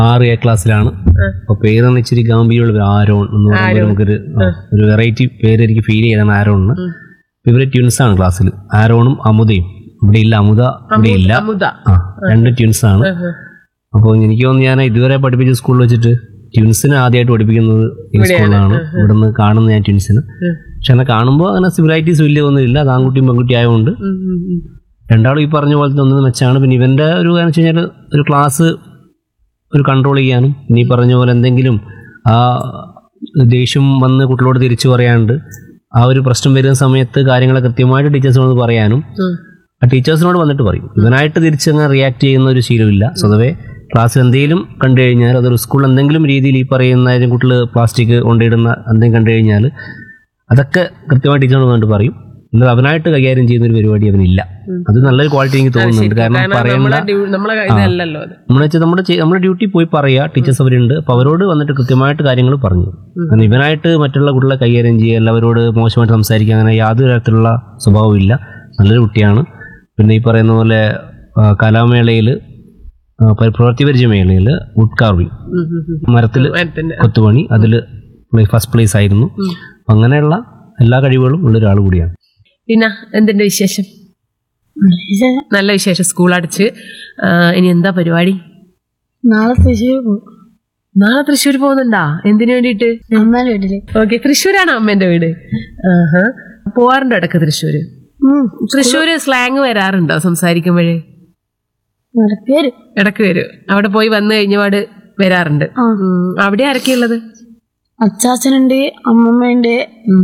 ആറ് എ ക്ലാസ്സിലാണ് അപ്പൊ പേരെന്ന് ഇച്ചിരി ഗാംഭീര്യമുള്ള പേര് ആരോൺ എന്ന് പറയുമ്പോൾ നമുക്കൊരു ആ, ഒരു വെറൈറ്റി പേര് എനിക്ക് ഫീൽ ചെയ്താണ് ആരോണിന് ഇവര് ട്വിൻസ് ആണ് ക്ലാസ്സിൽ ആരോണും അമുദയും ഇവിടെ ഇല്ല അമുദ ഇവിടെ ഇല്ല അമുദ ആ രണ്ട് ട്വിൻസ് ആണ് അപ്പോൾ എനിക്ക് തോന്നുന്നു ഞാൻ ഇതുവരെ പഠിപ്പിച്ച സ്കൂളിൽ വെച്ചിട്ട് ട്വിൻസിനെ ആദ്യമായിട്ട് പഠിപ്പിക്കുന്നത് ഈ സ്കൂളിലാണ് ഇവിടുന്ന് കാണുന്നത് ഞാൻ ട്വിൻസിന് പക്ഷെ എന്നെ കാണുമ്പോൾ അങ്ങനെ സിമിലാരിറ്റീസ് വലിയ ഒന്നും ഇല്ല അത് ആൺകുട്ടിയും പെൺകുട്ടി ആയതുകൊണ്ട് ഉം, ഉം, ഉം. രണ്ടാളും ഈ പറഞ്ഞ പോലത്തെ ഒന്നും മെച്ചാണ് പിന്നെ ഇവന്റെ ഒരു കാര്യം വെച്ച് കഴിഞ്ഞാൽ ഒരു ക്ലാസ് ഒരു കൺട്രോൾ ചെയ്യാനും പിന്നെ ഈ പറഞ്ഞ പോലെ എന്തെങ്കിലും ആ ദേഷ്യം വന്ന് കുട്ടികളോട് തിരിച്ചു പറയാണ്ട് ആ ഒരു പ്രശ്നം വരുന്ന സമയത്ത് കാര്യങ്ങൾ കൃത്യമായിട്ട് ടീച്ചേഴ്സിനോട് പറയാനും ഉം. ആ ടീച്ചേഴ്സിനോട് വന്നിട്ട് പറയും ഇവനായിട്ട് തിരിച്ചങ്ങ് റിയാക്ട് ചെയ്യുന്ന ഒരു ശീലമില്ല സ്വതവേ ക്ലാസ്സിൽ എന്തെങ്കിലും കണ്ടു കഴിഞ്ഞാൽ അതൊരു സ്കൂളിൽ എന്തെങ്കിലും രീതിയിൽ ഈ പറയുന്ന കുട്ടികൾ പ്ലാസ്റ്റിക് കൊണ്ടിടുന്ന എന്തെങ്കിലും കണ്ടു കഴിഞ്ഞാൽ അതൊക്കെ കൃത്യമായി ടീച്ചറിനോട് വന്നിട്ട് പറയും എന്നാൽ അവനായിട്ട് കൈകാര്യം ചെയ്യുന്ന ഒരു പരിപാടി അവനില്ല അത് നല്ലൊരു ക്വാളിറ്റി എനിക്ക് തോന്നുന്നുണ്ട് കാരണം കാരണം പറയേണ്ട നമ്മളെ ഡ്യൂ- നമ്മളെ ഇതല്ലല്ലോ അത് നമ്മളെ വെച്ചാൽ നമ്മുടെ ചെ- നമ്മുടെ ഡ്യൂട്ടി പോയി പറയുക ടീച്ചേഴ്സ് അവരുണ്ട് അപ്പോൾ അവരോട് വന്നിട്ട് കൃത്യമായിട്ട് കാര്യങ്ങൾ പറഞ്ഞു കാരണം ഇവനായിട്ട് മറ്റുള്ള കുട്ടികളെ കൈകാര്യം ചെയ്യുക എല്ലാവരോട് മോശമായിട്ട് സംസാരിക്കുക അങ്ങനെ യാതൊരു തരത്തിലുള്ള സ്വഭാവവും ഇല്ല നല്ലൊരു കുട്ടിയാണ് പിന്നെ ഈ പറയുന്ന പോലെ ആ, കലാമേളയിൽ ആ, പ- പ്രവൃത്തി പരിചയ മേളയിൽ വുഡ് കാർവിംഗ് ഉം, ഉം, ഉം. മരത്തിൽ മരത്തിന്റെ കൊത്തുപണി അതിൽ ഫസ്റ്റ് പ്ലേസ് ആയിരുന്നു അങ്ങനെയുള്ള എല്ലാ കഴിവുകളും ഉള്ള ഒരാൾ കൂടിയാണ് പിന്നെ എന്തിന്റെ വിശേഷം നല്ല വിശേഷം സ്കൂൾ അടച്ച് ആ, ഇനി എന്താ പരിപാടി നാളെ തൃശ്ശൂർ പോകും നാളെ തൃശ്ശൂർ പോകുന്നുണ്ടാ എന്തിനു വേണ്ടിയിട്ട് അമ്മേന്റെ വീട്ടില് ഓക്കെ തൃശ്ശൂരാണ് അമ്മേന്റെ വീട് ആഹാ പോവാറുണ്ടോ ഇടക്ക് തൃശ്ശൂര് ഉം. തൃശ്ശൂര് സ്ലാങ് വരാറുണ്ടോ സംസാരിക്കുമ്പോഴേ ഇടയ്ക്ക് വരും ഇടക്ക് വരും അവിടെ പോയി വന്നു കഴിഞ്ഞപാട് വരാറുണ്ട് ആ. ഉം. അവിടെ ആരൊക്കെയുള്ളത് അച്ചാച്ചനുണ്ട് അമ്മമ്മയുണ്ട് ഉം.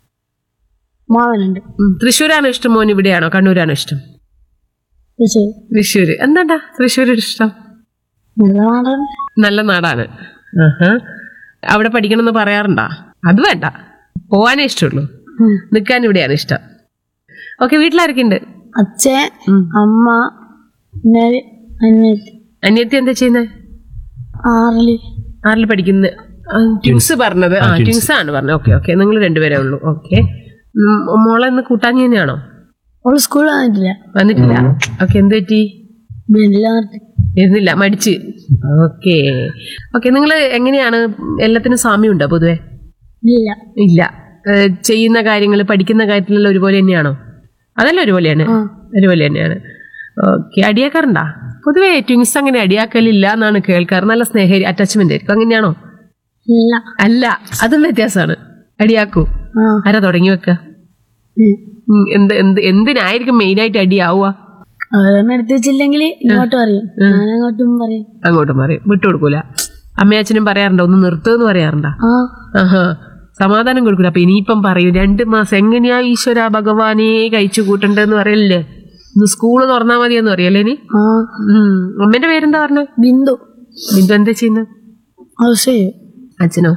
മാവനുണ്ട് ഉം. തൃശ്ശൂരാണോ ഇഷ്ടം മോൻ ഇവിടെയാണോ കണ്ണൂരാണോ ഇഷ്ടം തൃശ്ശൂർ തൃശ്ശൂര് എന്താണ്ടാ തൃശ്ശൂർ ഇഷ്ടം നല്ല നാടാണ് നല്ല നാടാണ് ആഹാ. അവിടെ പഠിക്കണമെന്ന് പറയാറുണ്ടാ അത് വേണ്ട പോവാനേ ഇഷ്ടമുള്ളൂ ഉം. നിൽക്കാൻ ഇവിടെയാണ് ഇഷ്ടം ഓക്കെ വീട്ടിലാരൊക്കെ ഉണ്ട് അച്ഛൻ അമ്മ പിന്നെ ഒരു അനിയത്തി അനിയത്തി എന്താ ചെയ്യുന്നത് ആറില് ആറിൽ പഠിക്കുന്ന ട്വിൻസ് പറഞ്ഞത് ആ ട്വിൻസ് ആണ് പറഞ്ഞത് ഓക്കെ ഓക്കെ നിങ്ങൾ രണ്ടുപേരേ ഉള്ളൂ ഓക്കെ മോളെ ഇന്ന് കൂട്ടാഞ്ഞി തന്നെയാണോ അവള് സ്കൂളിൽ വന്നിട്ടില്ല വന്നിട്ടില്ല ഓക്കെ എന്ത് പറ്റി ബെല്ലില്ല നിർത്തി ഇരുന്നില്ല മടിച്ച് ഓക്കെ ഓക്കെ നിങ്ങൾ എങ്ങനെയാണ് എല്ലാത്തിനും സാമ്യമുണ്ടോ പൊതുവെ ഇല്ല ഇല്ല ഏഹ് ചെയ്യുന്ന കാര്യങ്ങൾ പഠിക്കുന്ന കാര്യത്തിലെല്ലാം ഒരുപോലെ തന്നെയാണോ അതെല്ലാം ഒരുപോലെയാണ് ആ. ഒരുപോലെ തന്നെയാണ് ഓക്കെ അടിയാക്കാറുണ്ടാ പൊതുവെ ട്വിങ്സ് അങ്ങനെ അടിയാക്കലില്ല എന്നാണ് കേൾക്കാറ് നല്ല സ്നേഹ അറ്റാച്ച്മെന്റ് ആയിരിക്കും അങ്ങനെയാണോ ഇല്ല അല്ല അതും വ്യത്യാസമാണ് അടിയാക്കൂ ആ ആരാ തുടങ്ങി വെക്ക ഉം. ഉം, എന്ത് എന്ത് എന്തിനായിരിക്കും മെയിനായിട്ട് അടിയാവുക അവരൊന്നും എടുത്ത് വെച്ചില്ലെങ്കിൽ ഇങ്ങോട്ട് പറയും ഞാനങ്ങോട്ടും പറയും അങ്ങോട്ട് മാറി വിട്ടുകൊടുക്കൂല അമ്മയച്ഛനും പറയാറുണ്ടോ ഒന്ന് നിർത്തുമെന്ന് പറയാറുണ്ടോ ആ ആഹാ സമാധാനം കൊടുക്കൂല അപ്പൊ ഇനിയിപ്പം പറയൂ രണ്ട് മാസം എങ്ങനെയാ ഈശ്വര ഭഗവാനെ കഴിച്ചു കൂട്ടണ്ടെന്ന് പറയല്ലേ ഇന്ന് സ്കൂള് തുറന്നാ മതിയെന്ന് പറയല്ലേ ഇനി ആ ഉം. അമ്മേന്റെ പേരെന്താ പറഞ്ഞ ബിന്ദു ബിന്ദു എന്താ ചെയ്യുന്നത് ഹൗസ് ചെയ്യും അച്ഛനോ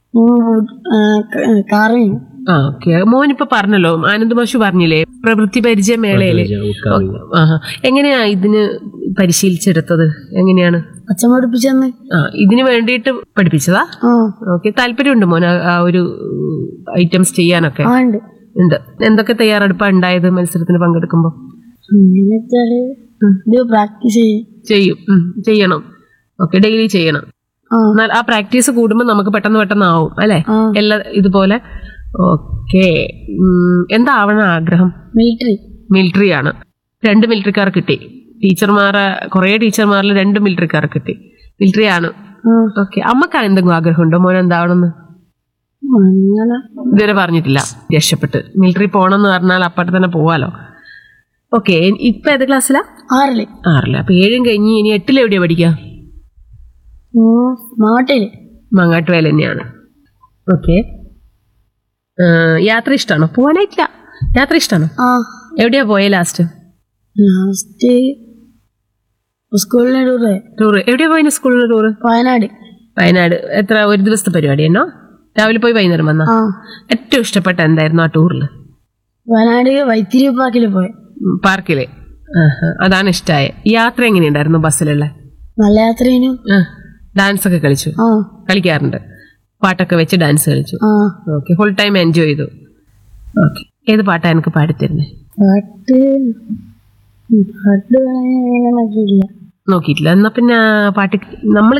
കാറിങ് ആ ഓക്കെ മോനിപ്പൊ പറഞ്ഞല്ലോ ആനന്ദ് മാഷു പറഞ്ഞില്ലേ പ്രവൃത്തി പരിചയ മേളയില് ആഹാ എങ്ങനെയാ ഇതിന് പരിശീലിച്ചെടുത്തത് എങ്ങനെയാണ് അച്ഛൻ പഠിപ്പിച്ചെന്ന് ആ ഇതിന് വേണ്ടിയിട്ട് പഠിപ്പിച്ചതാ ആ ഓക്കെ താല്പര്യമുണ്ട് മോൻ ആ- ആ ഒരു ഐറ്റംസ് ചെയ്യാനൊക്കെ ആ ഉണ്ട് ഉണ്ട് എന്തൊക്കെ തയ്യാറെടുപ്പാ ഉണ്ടായത് മത്സരത്തിന് പങ്കെടുക്കുമ്പോൾ എങ്ങനെ വെച്ചാല് ഇത് പ്രാക്ടീസ് ചെയ്യും ചെയ്യും ഉം, ചെയ്യണം ഓക്കെ ഡെയിലി ചെയ്യണം ആ എന്നാൽ ആ പ്രാക്ടീസ് കൂടുമ്പോൾ നമുക്ക് പെട്ടെന്ന് പെട്ടെന്ന് ആവും അല്ലെ ആ എല്ലാ ഇതുപോലെ ഓക്കെ എന്താ ആവണ ആഗ്രഹം മിലിറ്ററി മിലിറ്ററി ആണ് രണ്ട് മിലിറ്ററിക്കാർ കിട്ടി ടീച്ചർമാരെ കുറേ ടീച്ചർമാരിൽ രണ്ട് മിലിറ്ററിക്കാർ കിട്ടി മിലിറ്ററി ആണ് ആ ഓക്കെ അമ്മക്കാണ് എന്തെങ്കിലും ആഗ്രഹമുണ്ടോ മോൻ എന്താവണമെന്ന് അങ്ങനെ ഇതുവരെ പറഞ്ഞിട്ടില്ല രക്ഷപ്പെട്ട് മിലിറ്ററി പോകണമെന്ന് പറഞ്ഞാൽ അപ്പട്ട് തന്നെ പോവാലോ ഓക്കെ ഇപ്പൊ ഏത് ക്ലാസ്സിലാ ആറില് ആറില്ല അപ്പൊ ഏഴും കഴിഞ്ഞ് ഇനി എട്ടിൽ എവിടെയാ പഠിക്കുക ഉം, മാട്ടില് മങ്ങാട്ടുവേല തന്നെയാണ് ഓക്കെ യാത്ര ഇഷ്ടമാണോ പോവാനായിട്ടില്ല യാത്ര ഇഷ്ടമാണോ ആ എവിടെയാ പോയേ ലാസ്റ്റ് ലാസ്റ്റ് സ്കൂളിന് ടൂറ് ടൂറ് എവിടെയാ പോയിന് സ്കൂളിൽ ടൂറ് വയനാട് വയനാട് എത്ര ഒരു ദിവസത്തെ പരിപാടി എന്നോ രാവിലെ പോയി വൈകുന്നേരം വന്ന ആ ഏറ്റവും ഇഷ്ടപ്പെട്ട എന്തായിരുന്നു ആ ടൂറിൽ വയനാട് വൈത്തിരി പാർക്കിൽ പോയി പാർക്കില് ആഹാ, അതാണ് ഇഷ്ടമായ യാത്ര എങ്ങനെയുണ്ടായിരുന്നു ബസ്സിലുള്ള നല്ല യാത്രേനു ഡാൻസ് ഒക്കെ കളിച്ചു ആ കളിക്കാറുണ്ട് പാട്ടൊക്കെ വെച്ച് ഡാൻസ് കളിച്ചു ആ ഓക്കെ ഫുൾ ടൈം എൻജോയ് ചെയ്തു ഓക്കെ ഏത് പാട്ടാ എനിക്ക് പാടിത്തരുന്നേ പാട്ട് പാട്ട് പറയാൻ നോക്കിയില്ല നോക്കിയിട്ടില്ല എന്നാ പിന്നെ പാട്ട് നമ്മൾ